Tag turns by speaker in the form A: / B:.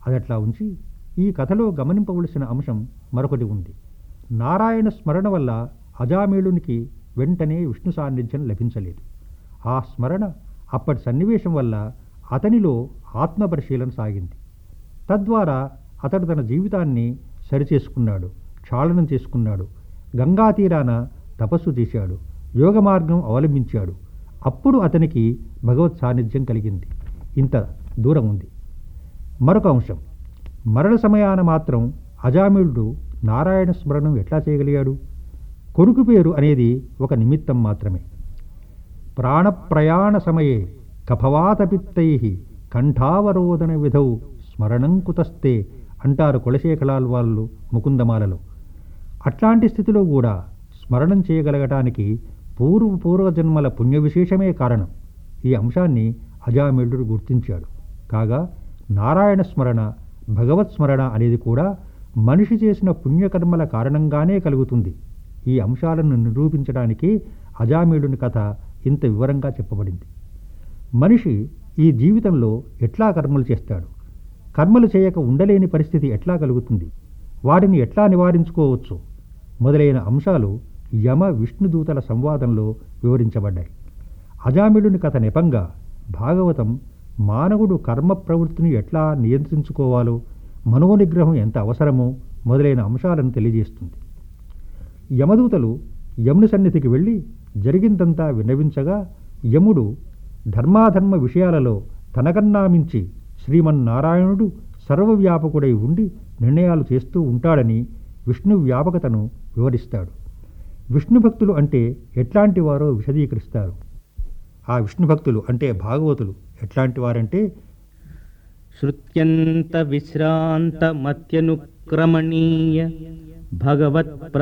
A: అదట్లా ఉంచి ఈ కథలో గమనింపవలసిన అంశం మరొకటి ఉంది నారాయణ స్మరణ వల్ల అజామేళునికి వెంటనే విష్ణు సాన్నిధ్యం లభించలేదు ఆ స్మరణ అప్పటి సన్నివేశం వల్ల అతనిలో ఆత్మపరిశీలన సాగింది తద్వారా అతడు తన జీవితాన్ని సరిచేసుకున్నాడు క్షాళనం చేసుకున్నాడు గంగా తీరాన తపస్సు చేశాడు యోగ మార్గం అవలంబించాడు అప్పుడు అతనికి భగవత్ సాన్నిధ్యం కలిగింది ఇంత దూరం ఉంది మరొక అంశం మరణ సమయాన మాత్రం అజామిళుడు నారాయణ స్మరణం ఎట్లా చేయగలిగాడు కొడుకు పేరు అనేది ఒక నిమిత్తం మాత్రమే ప్రాణప్రయాణ సమయే కఫవాతపిత్తై కంఠావరోదన విధౌ స్మరణం కుతస్తే అంటారు కులశేఖలాల్ వాళ్ళు ముకుందమాలలో అట్లాంటి స్థితిలో కూడా స్మరణం చేయగలగటానికి పూర్వ పూర్వజన్మల పుణ్య విశేషమే కారణం ఈ అంశాన్ని అజామిళుడు గుర్తించాడు కాగా నారాయణ స్మరణ భగవత్ స్మరణ అనేది కూడా మనిషి చేసిన పుణ్యకర్మల కారణంగానే కలుగుతుంది ఈ అంశాలను నిరూపించడానికి అజామీడుని కథ ఇంత వివరంగా చెప్పబడింది మనిషి ఈ జీవితంలో ఎట్లా కర్మలు చేస్తాడు కర్మలు చేయక ఉండలేని పరిస్థితి ఎట్లా కలుగుతుంది వాటిని ఎట్లా నివారించుకోవచ్చు మొదలైన అంశాలు యమ విష్ణుదూతల సంవాదంలో వివరించబడ్డాయి అజామిళుని కథ నెపంగా భాగవతం మానవుడు కర్మ ప్రవృత్తిని ఎట్లా నియంత్రించుకోవాలో మనోనిగ్రహం ఎంత అవసరమో మొదలైన అంశాలను తెలియజేస్తుంది యమదూతలు యముని సన్నిధికి వెళ్ళి జరిగిందంతా విన్నవించగా యముడు ధర్మాధర్మ విషయాలలో తనకన్నా మించి శ్రీమన్నారాయణుడు సర్వవ్యాపకుడై ఉండి నిర్ణయాలు చేస్తూ ఉంటాడని విష్ణు వ్యాపకతను వివరిస్తాడు విష్ణు భక్తులు అంటే ఎట్లాంటి వారో విశదీకరిస్తారు ఆ విష్ణు భక్తులు అంటే భాగవతులు ఎట్లాంటి వారంటే
B: श्रुत्यन्तविश्रान्तमत्यनुक्रमणीय भगवत्